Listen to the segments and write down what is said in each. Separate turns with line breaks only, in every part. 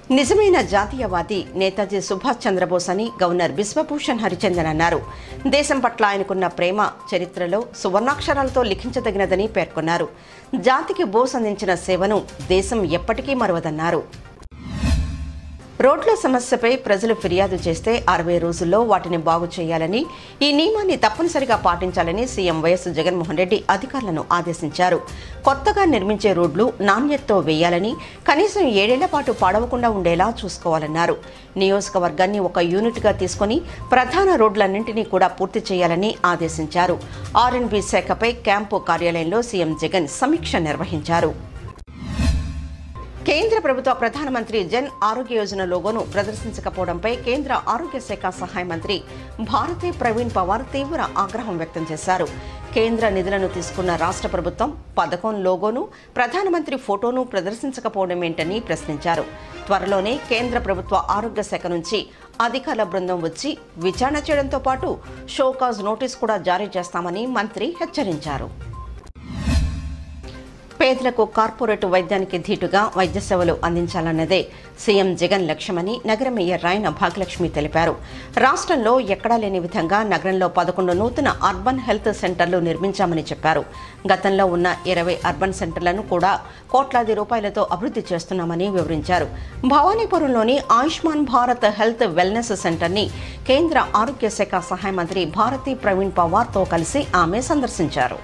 నిజమైన జాతీయవాది నేతాజీ సుభాష్ చంద్రబోస్ అని గవర్నర్ బిశ్వభూషణ్ హరిచందన్ అన్నారు దేశం పట్ల ఆయనకున్న ప్రేమ చరిత్రలో సువర్ణాక్షరాలతో లిఖించదగినదని పేర్కొన్నారు జాతికి బోస్ అందించిన సేవను దేశం ఎప్పటికీ మరవదన్నారు రోడ్ల సమస్యపై ప్రజలు ఫిర్యాదు చేస్తే అరవై రోజుల్లో వాటిని బాగు చేయాలని ఈ నియమాన్ని తప్పనిసరిగా పాటించాలని సీఎం వైఎస్ జగన్మోహన్ రెడ్డి అధికారులను ఆదేశించారు కొత్తగా నిర్మించే రోడ్లు నాణ్యతతో వేయాలని కనీసం ఏడేళ్ల పాటు పాడవకుండా ఉండేలా చూసుకోవాలన్నారు నియోజకవర్గాన్ని ఒక యూనిట్గా తీసుకుని ప్రధాన రోడ్లన్నింటినీ కూడా పూర్తి చేయాలని ఆదేశించారు ఆర్ఎన్బి శాఖపై క్యాంపు కార్యాలయంలో సీఎం జగన్ సమీక్ష నిర్వహించారు కేంద్ర ప్రభుత్వ ప్రధానమంత్రి జన్ ఆరోగ్య యోజన లోగోను ప్రదర్శించకపోవడంపై కేంద్ర ఆరోగ్య శాఖ సహాయ మంత్రి భారతీ ప్రవీణ్ పవార్ తీవ్ర ఆగ్రహం వ్యక్తం చేశారు కేంద్ర నిధులను తీసుకున్న రాష్ట్ర ప్రభుత్వం పథకం లోగోను ప్రధానమంత్రి ఫోటోను ప్రదర్శించకపోవడం ఏంటని ప్రశ్నించారు త్వరలోనే కేంద్ర ప్రభుత్వ ఆరోగ్య శాఖ నుంచి అధికారుల బృందం వచ్చి విచారణ చేయడంతో పాటు షోకాజ్ నోటీస్ కూడా జారీ చేస్తామని మంత్రి హెచ్చరించారు పేదలకు కార్పొరేట్ వైద్యానికి ధీటుగా వైద్య సేవలు అందించాలన్నదే సీఎం జగన్ లక్ష్యమని నగర మేయర్ రాయన భాగ్యలక్ష్మి తెలిపారు రాష్ట్రంలో ఎక్కడా లేని విధంగా నగరంలో పదకొండు నూతన అర్బన్ హెల్త్ సెంటర్లు నిర్మించామని చెప్పారు గతంలో ఉన్న ఇరవై అర్బన్ సెంటర్లను కూడా కోట్లాది రూపాయలతో అభివృద్ధి చేస్తున్నామని వివరించారు భవానీపురంలోని ఆయుష్మాన్ భారత్ హెల్త్ వెల్నెస్ సెంటర్ని కేంద్ర ఆరోగ్య శాఖ సహాయ మంత్రి భారతీ ప్రవీణ్ పవార్తో కలిసి ఆమె సందర్శించారు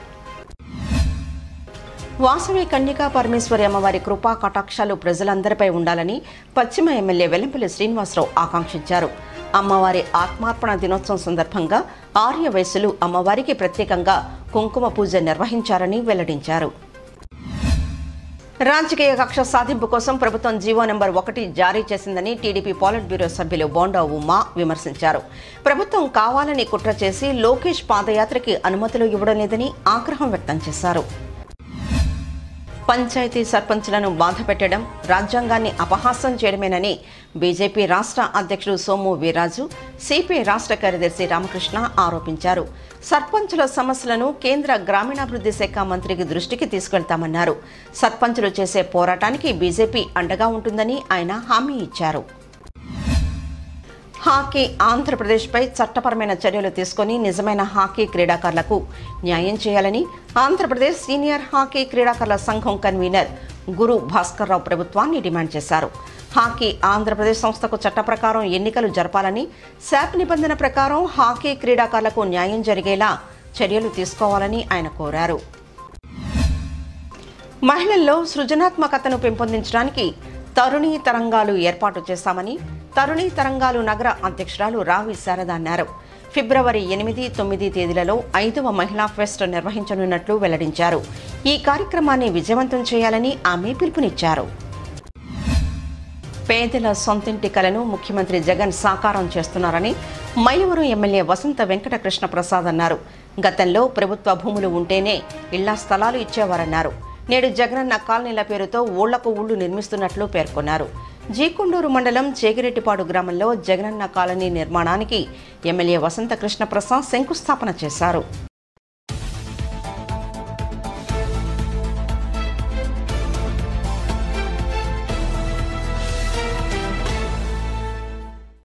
వాసవి కన్యకా పరమేశ్వరి అమ్మవారి కృపా కటాక్షాలు ప్రజలందరిపై ఉండాలని పశ్చిమ ఎమ్మెల్యే వెల్లంపల్లి శ్రీనివాసరావు ఆకాంక్షించారు అమ్మవారి ఆత్మార్పణ దినోత్సవం సందర్భంగా ఆర్య వయసులు అమ్మవారికి ప్రత్యేకంగా కుంకుమ పూజ నిర్వహించారని వెల్లడించారు రాజకీయ కక్ష సాధింపు కోసం ప్రభుత్వం జీవో నెంబర్ ఒకటి జారీ చేసిందని టీడీపీ పాలిట్ బ్యూరో సభ్యులు బోండా ఉమా విమర్శించారు ప్రభుత్వం కావాలని కుట్ర చేసి లోకేష్ పాదయాత్రకి అనుమతులు ఇవ్వడం లేదని ఆగ్రహం వ్యక్తం చేశారు పంచాయతీ సర్పంచ్లను బాధపెట్టడం రాజ్యాంగాన్ని అపహాస్యం చేయడమేనని బీజేపీ రాష్ట్ర అధ్యక్షుడు సోము వీర్రాజు సిపిఐ రాష్ట్ర కార్యదర్శి రామకృష్ణ ఆరోపించారు సర్పంచుల సమస్యలను కేంద్ర గ్రామీణాభివృద్ధి శాఖ మంత్రికి దృష్టికి తీసుకెళ్తామన్నారు సర్పంచులు చేసే పోరాటానికి బీజేపీ అండగా ఉంటుందని ఆయన హామీ ఇచ్చారు హాకీ ఆంధ్రప్రదేశ్పై చట్టపరమైన చర్యలు తీసుకొని నిజమైన హాకీ క్రీడాకారులకు న్యాయం చేయాలని ఆంధ్రప్రదేశ్ సీనియర్ హాకీ క్రీడాకారుల సంఘం కన్వీనర్ గురు భాస్కర్రావు ప్రభుత్వాన్ని డిమాండ్ చేశారు హాకీ ఆంధ్రప్రదేశ్ సంస్థకు చట్ట ప్రకారం ఎన్నికలు జరపాలని శాప్ నిబంధన ప్రకారం హాకీ క్రీడాకారులకు న్యాయం జరిగేలా చర్యలు తీసుకోవాలని ఆయన కోరారు మహిళల్లో సృజనాత్మకతను పెంపొందించడానికి తరుణీ తరంగాలు ఏర్పాటు చేశామని తరుణీ తరంగాలు నగర అధ్యక్షురాలు రావి శారద అన్నారు ఫిబ్రవరి ఎనిమిది తొమ్మిది తేదీలలో ఐదవ మహిళా ఫెస్ట్ నిర్వహించనున్నట్లు వెల్లడించారు ఈ కార్యక్రమాన్ని విజయవంతం చేయాలని ఆమె పిలుపునిచ్చారు పేదల సొంతింటి కలను ముఖ్యమంత్రి జగన్ సాకారం చేస్తున్నారని మైలవరం ఎమ్మెల్యే వసంత వెంకటకృష్ణ ప్రసాద్ అన్నారు గతంలో ప్రభుత్వ భూములు ఉంటేనే ఇళ్ల స్థలాలు ఇచ్చేవారన్నారు నేడు జగనన్న కాలనీల పేరుతో ఊళ్లకు ఊళ్లు నిర్మిస్తున్నట్లు పేర్కొన్నారు జీకొండూరు మండలం చేగిరెట్టిపాడు గ్రామంలో జగనన్న కాలనీ నిర్మాణానికి ఎమ్మెల్యే వసంత కృష్ణ ప్రసాద్ శంకుస్థాపన చేశారు